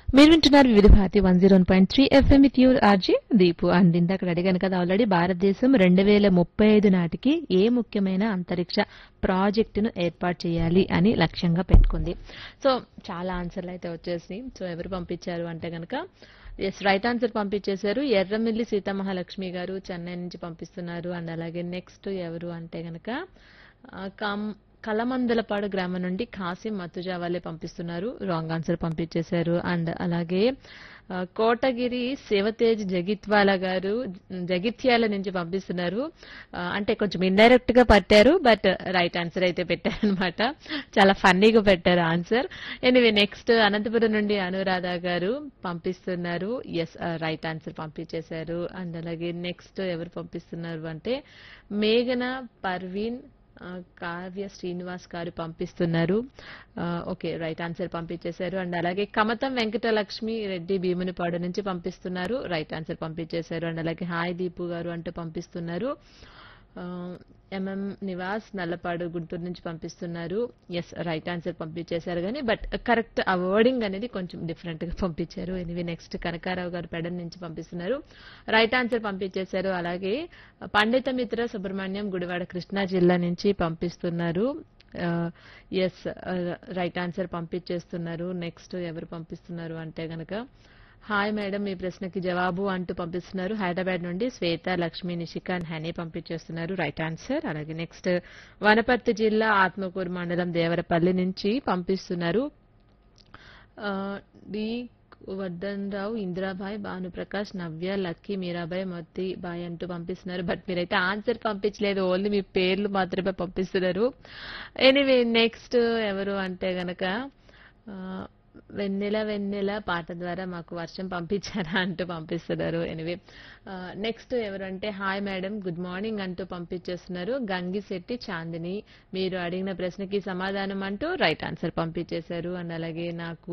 మీరు వింటున్నారు Vividh Bharati one zero point three F M with your R J Deepu and ఇందాక అడిగాను కదా ఆల్రెడీ భారతదేశం రెండు వేల ముప్పై ఐదు నాటికి ఏ ముఖ్యమైన అంతరిక్ష ప్రాజెక్టును ఏర్పాటు చేయాలి అని లక్ష్యంగా పెట్టుకుంది సో చాలా ఆన్సర్లు అయితే వచ్చేసి సో ఎవరు పంపించారు అంటే గనక ఎస్ రైట్ ఆన్సర్ పంపించేశారు ఎర్రమిల్లి సీతామహాలక్ష్మి గారు చెన్నై నుంచి పంపిస్తున్నారు అండ్ అలాగే నెక్స్ట్ ఎవరు అంటే గనక ఆ, కమ్ కలమందలపాడు గ్రామం నుండి కాసిం మతుజా వాళ్ళే పంపిస్తున్నారు రాంగ్ ఆన్సర్ పంపించేశారు అండ్ అలాగే ఆ, కోటగిరి శివతేజ్ జగిత్వాల గారు జగిత్యాల నుంచి పంపిస్తున్నారు ఆ, అంటే కొంచెం ఇండైరెక్ట్ గా పట్టారు బట్ రైట్ ఆన్సర్ అయితే పెట్టారనమాట చాలా ఫన్నీగా పెట్టారు ఆన్సర్ ఎనివే నెక్స్ట్ అనంతపురం నుండి అనురాధ గారు పంపిస్తున్నారు ఎస్ రైట్ ఆన్సర్ పంపించేశారు అండ్ అలాగే నెక్స్ట్ ఎవరు పంపిస్తున్నారు అంటే మేఘన పర్వీన్ ఆ, కావ్య శ్రీనివాస్ గారు పంపిస్తున్నారు ఆ, ఓకే రైట్ ఆన్సర్ పంపించేశారు అండ్ అలాగే కమతం వెంకటలక్ష్మి రెడ్డి భీమునిపాడు నుంచి పంపిస్తున్నారు రైట్ ఆన్సర్ పంపించేశారు అండ్ అలాగే హాయ్ దీపు గారు అంటూ పంపిస్తున్నారు ఆ, ఎంఎం నివాస్ నల్లపాడు గుంటూరు నుంచి పంపిస్తున్నారు ఎస్ రైట్ ఆన్సర్ పంపించేశారు కానీ బట్ కరెక్ట్ ఆ వర్డింగ్ అనేది కొంచెం డిఫరెంట్ గా పంపించారు ఎనివే నెక్స్ట్ కనకారావు గారు పెడన్ నుంచి పంపిస్తున్నారు రైట్ ఆన్సర్ పంపించేశారు అలాగే పండిత మిత్ర సుబ్రహ్మణ్యం గుడివాడ కృష్ణా జిల్లా నుంచి పంపిస్తున్నారు ఎస్ రైట్ ఆన్సర్ పంపించేస్తున్నారు నెక్స్ట్ ఎవరు పంపిస్తున్నారు అంటే గనక హాయ్ మేడం మీ ప్రశ్నకి జవాబు అంటూ పంపిస్తున్నారు హైదరాబాద్ నుండి శ్వేత లక్ష్మి నిషిక అండ్ హనీ పంపించేస్తున్నారు రైట్ ఆన్సర్ అలాగే నెక్స్ట్ వనపర్తి జిల్లా ఆత్మకూరు మండలం దేవరపల్లి నుంచి పంపిస్తున్నారు ఆ, డి వర్ధన్ రావు ఇందిరాబాయ్ భానుప్రకాష్ నవ్య లక్కీ మీరాబాయ్ మొత్తి బాయ్ అంటూ పంపిస్తున్నారు బట్ మీరైతే ఆన్సర్ పంపించలేదు ఓన్లీ మీ పేర్లు మాత్రమే పంపిస్తున్నారు ఎనీవే నెక్స్ట్ ఎవరు అంటే గనక ఆ, వెన్నెల వెన్నెల పాట ద్వారా మాకు వర్షం పంపించారా అంటూ పంపిస్తున్నారు ఎనివే నెక్స్ట్ ఎవరంటే హాయ్ మేడం గుడ్ మార్నింగ్ అంటూ పంపించేస్తున్నారు గంగిశెట్టి చాందిని మీరు అడిగిన ప్రశ్నకి సమాధానం అంటూ రైట్ ఆన్సర్ పంపించేశారు అండ్ అలాగే నాకు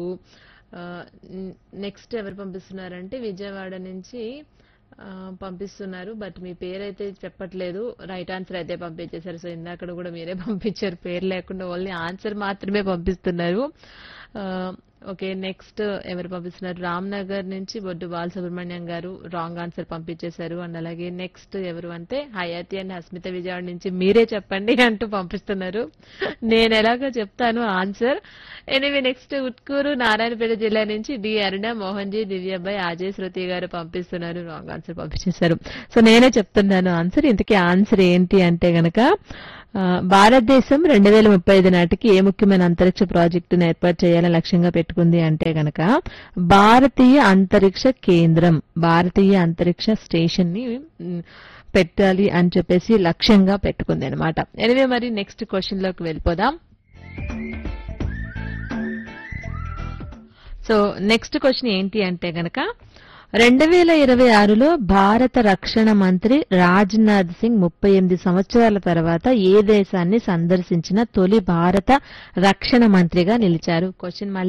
నెక్స్ట్ ఎవరు పంపిస్తున్నారంటే విజయవాడ నుంచి ఆ, పంపిస్తున్నారు బట్ మీ పేరైతే చెప్పట్లేదు రైట్ ఆన్సర్ అయితే పంపించేశారు సో ఇందాక కూడా మీరే పంపించారు పేరు లేకుండా ఓన్లీ ఆన్సర్ మాత్రమే పంపిస్తున్నారు ఆ, ఓకే నెక్స్ట్ ఎవరు పంపిస్తున్నారు రామ్నగర్ నుంచి బొడ్డు బాలసుబ్రహ్మణ్యం గారు రాంగ్ ఆన్సర్ పంపించేశారు అండ్ అలాగే నెక్స్ట్ ఎవరు అంటే హయాతి అండ్ హస్మిత విజయవాడ నుంచి మీరే చెప్పండి అంటూ పంపిస్తున్నారు నేను ఎలాగో చెప్తాను answer anyway next Utkur Narayanpet జిల్లా నుంచి డి అరుణ మోహన్ జీ దివ్యాబాయ్ అజయ్ శృతి గారు పంపిస్తున్నారు రాంగ్ ఆన్సర్ పంపించేశారు సో నేనే చెప్తున్నాను ఆన్సర్ ఇంతకీ ఆన్సర్ ఏంటి అంటే గనక ఆ, భారతదేశం రెండు వేల ముప్పై ఐదు నాటికి ఏ ముఖ్యమైన అంతరిక్ష ప్రాజెక్టును ఏర్పాటు చేయాలని లక్ష్యంగా పెట్టుకుంది అంటే గనక భారతీయ అంతరిక్ష కేంద్రం భారతీయ అంతరిక్ష స్టేషన్ ని మ్, పెట్టాలి అని చెప్పేసి లక్ష్యంగా పెట్టుకుంది అనమాట ఎనివే మరి నెక్స్ట్ క్వశ్చన్ లోకి వెళ్ళిపోదాం సో నెక్స్ట్ క్వశ్చన్ ఏంటి అంటే గనక రెండు వేల ఇరవై ఆరులో భారత రక్షణ మంత్రి రాజ్నాథ్ సింగ్ ముప్పై ఎనిమిది సంవత్సరాల తర్వాత ఏ దేశాన్ని సందర్శించిన తొలి భారత రక్షణ మంత్రిగా నిలిచారు క్వశ్చన్ మళ్ళీ